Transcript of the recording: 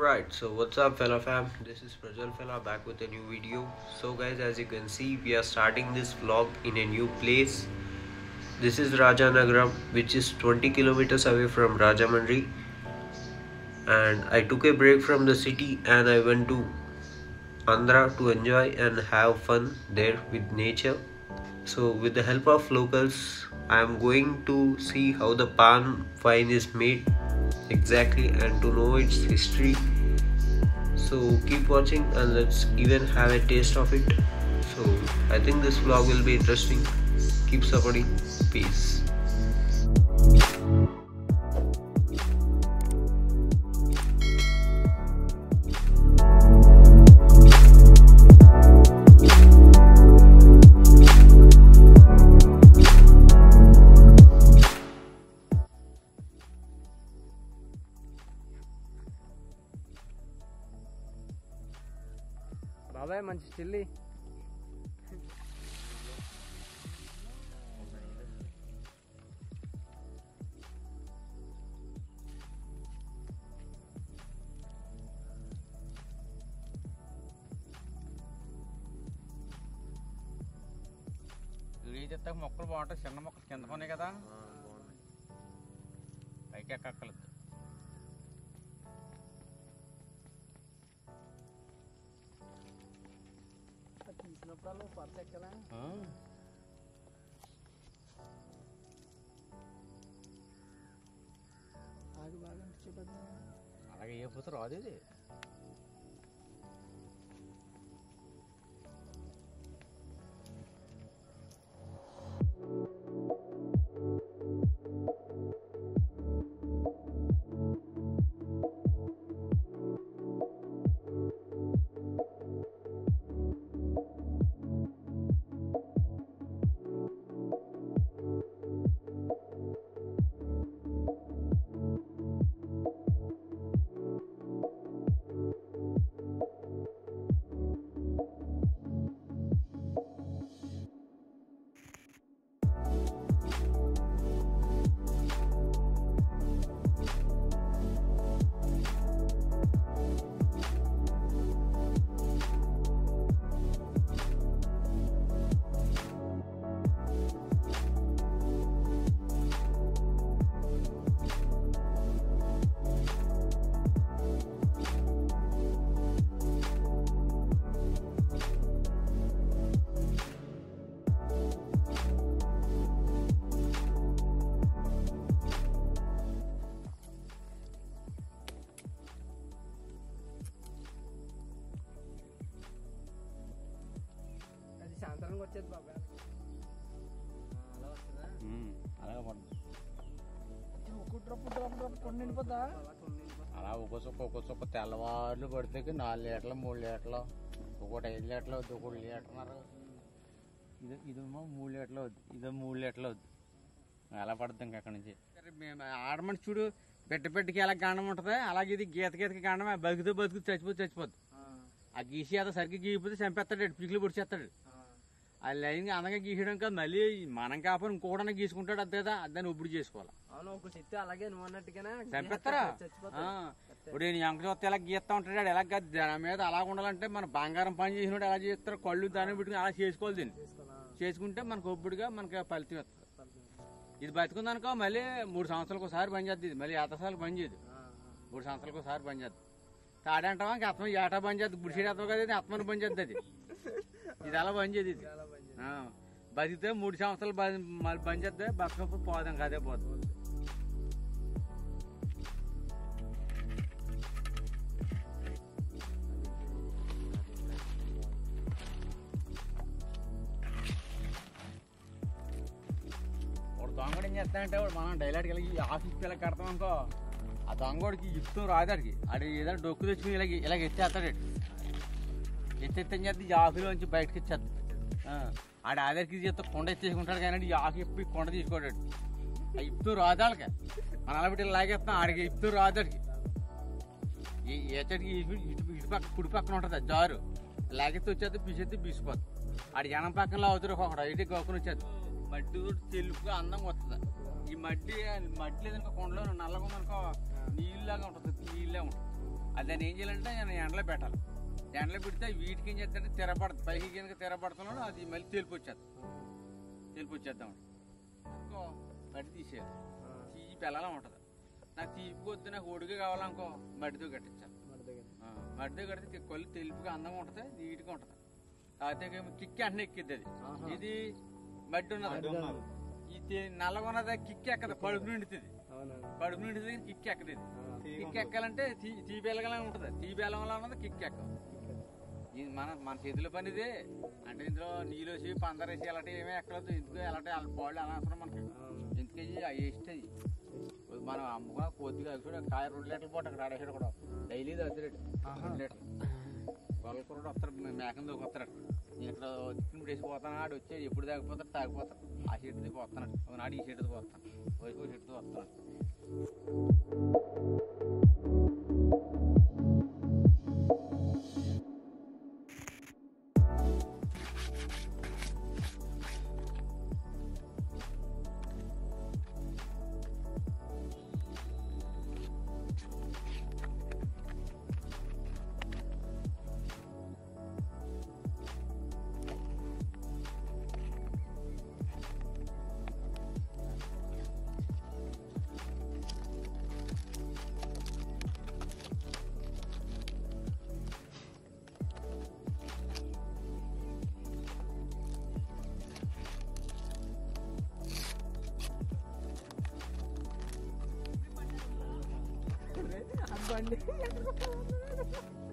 Alright, so what's up fella fam? This is Prajal fella back with a new video. So guys, as you can see, we are starting this vlog in a new place. This is Rajanagaram, which is 20 kilometers away from Rajamandri. And I took a break from the city and I went to Andhra to enjoy and have fun there with nature. So with the help of locals, I am going to see how the palm wine is made exactly and to know its history. So keep watching and let's even have a taste of it. So I think this vlog will be interesting. Keep supporting. Peace. బాబాయ్ మంచి చిల్లి చెత్త మొక్కలు బాగుంటాయి చిన్న మొక్కలు కింద ఉన్నాయి కదా పైకి ఎక్కక్కలేదు తీసినప్పుడు పర్స్ ఎక్కలా ఆగి బాగా అనిపించేటది అలాగే ఏ పూత రాదు ఇది అది సాయంత్రానికి వచ్చేది బాబాయ్ అలా వస్తుందా అలాగే పడుతుంది ఒక డ్రాప్ డ్రాప్ డ్రాప్ కొన్ని నిండిపోతా అలా ఒక్కో చొక్క ఒక్కో చొక్క తెల్లవారులు పడితే నాలుగు లీటర్లు మూడు లీటర్లు ఒకటి ఐదు లీటర్లు అవుద్ది ఒకటి లీటర్న్నర ఇది ఇదేమో మూడు లీటర్లు అవుద్ది ఇదో మూడు లీటర్లు అవుద్ది అలా పడుతుంది ఇంకా అక్కడి నుంచి మేము ఆడమని చూడు పెట్ట పెట్టకి ఎలా గాండం ఉంటుంది అలాగే ఇది గీత గీతకి గాండం బతుకుతూ బతుకుతూ చచ్చిపోతే చచ్చిపోద్ది ఆ గీసి అదో సరిగ్గా గీగిపోతే చంపేస్తాడు పికిలు పొడిచేస్తాడు ఆ లైన్ అందంగా గీయడం కాదు మళ్ళీ మనం కాకపోతే ఇంకోడన్నా గీసుకుంటాడు అంతే కదా దాన్ని ఒప్పుడు చేసుకోవాలి అవును ఒక చెట్టు అలాగే నువ్వు అన్నట్టుగానే చంపేస్తారా చచ్చిపోతా ఆ. ఇప్పుడు నేను ఎంక చూస్తే ఎలా గీస్తా ఉంటాడు వాడు ఎలా కాదు దాని మీద అలా ఉండాలంటే మన బంగారం పని చేసినోడు ఎలా చేస్తారు కళ్ళు దాన్ని పెట్టుకుని అలా చేసుకోవాలి దీన్ని చేసుకుంటే మనకు ఒప్పుడుగా మనకి ఫలితం వస్తుంది ఇది బతుకుందనుకో మళ్ళీ మూడు సంవత్సరాలకు ఒకసారి పని చేద్ది ఇది మళ్ళీ ఏతసార్లు పని చేయదు మూడు సంవత్సరాలకు ఒకసారి పని చేద్ది తాడంటావా ఇంకా ఆత్మ ఏటా పని చేద్ది గుడిసెడు ఆత్మ కదా ఇది ఆత్మని పని చేద్ది అది ఇది అలా పని చేయదు ఇది ఆ. బతికితే మూడు సంవత్సరాలు బ- మళ్ళీ పని చేద్దే బతకపోతే పోదాం కదే పోదాం వాడు దొంగడు ఏం చేస్తాడంటే వాడు మనం డైలాట్ వెళ్ళి ఆఫీస్ పిల్లకి కడతాం అనుకో ఆ దొంగడికి ఇస్తూ రాదాడికి అది ఏదైనా డొక్కు తెచ్చుకుని ఇలాగ ఇలాగ ఎత్తేస్తాడు ఎత్తెత్తే ఏం చేస్తే ఈ ఆఫీలో నుంచి బయటకి ఇచ్చేద్ది ఆడ ఆధార్కి చేస్తే కొండ ఎత్తేసుకుంటాడు కానీ ఈ ఆఫీ ఇప్పి కొండ తీసుకోడాడు ఆ ఇప్తూ రాదాళ్ళకి మన అలా పెట్టి లాగేస్తాం ఆడికి ఇప్తూ రాదాడికి ఈ ఏచడికి ఇటు ఇటు పక్క కుడి పక్కన ఉంటుంది జారు లాగెత్తి వచ్చేది బిసెత్తి బీసిపోద్ది ఆడి జనం పక్కన అవుతారు ఒకడు ఇటు గోకుని వచ్చేది మట్టి కూడా తెలుపుగా అందంగా వస్తుంది ఈ మట్టి మట్టి లేదనుకో కొండలో నల్లగా ఉందనుకో నీళ్ళలాగా ఉంటుంది నీళ్ళే ఉంటుంది అది దాన్ని ఏం చేయాలంటే నేను ఎండలో పెట్టాలి ఎండలో పెడితే వీటికి ఏం చేస్తాడంటే తెరపడుతుంది పైకి కనుక తెరపడుతున్నాడు అది మళ్ళీ తెలుపు వచ్చేస్తుంది తెలుపు వచ్చేద్దాం ఇంకో మట్టి తీసేయాలి తీపి ఎలా ఉంటుంది నాకు తీపి వద్దు నాకు ఒడిగా కావాలనుకో మట్టితో కట్టించాలి ఆ, మట్టితో కడితే కొల్లు తెలుపుగా అందంగా ఉంటుంది నీట్గా ఉంటుంది కాకపోతే కిక్కి అన్న ఎక్కిద్ది అది ఇది మట్టి ఉన్నది ఈ తే- నల్లగా ఉన్నది కిక్కి ఎక్కదు కడుపు నిండుతుంది కడుపు నిండుతుంది కానీ కిక్కి ఎక్కదు ఇది కిక్ ఎక్కాలంటే తీ- తీ బెలగలా ఉంటుంది తీ బెలగలా ఉన్నది కిక్ ఎక్కదు ఇది మన మన చేతిలో పని ఇదే అంటే ఇందులో నీళ్ళు వేసి పందరేసి అలాంటి ఏమీ ఎక్కలేదు ఎందుకు ఎలాంటి వాళ్ళ బాడీ అనవసరం మనకి ఎందుకేజీ అవి వేస్ట్ అయ్యి మనం అమ్మగా కొద్దిగా అవి కూడా కాయ రెండు లీటర్లు పోటీ అక్కడ ఆడేసాడు కూడా డైలీ అది రేటు రెండు లీటర్లు వాళ్ళ కూడా వస్తారు మేకం దూకి వస్తాడు నేను ఇక్కడ ఇప్పుడు వేసి పోతాను ఆడు వచ్చి ఎప్పుడు తాగిపోతాడు తాగిపోతాడు ఆ షెడ్ దిగి వస్తున్నాడు ఒకనాడు ఈ షెడ్ వస్తాను వైపు షెడ్ వస్తున్నాడు బండి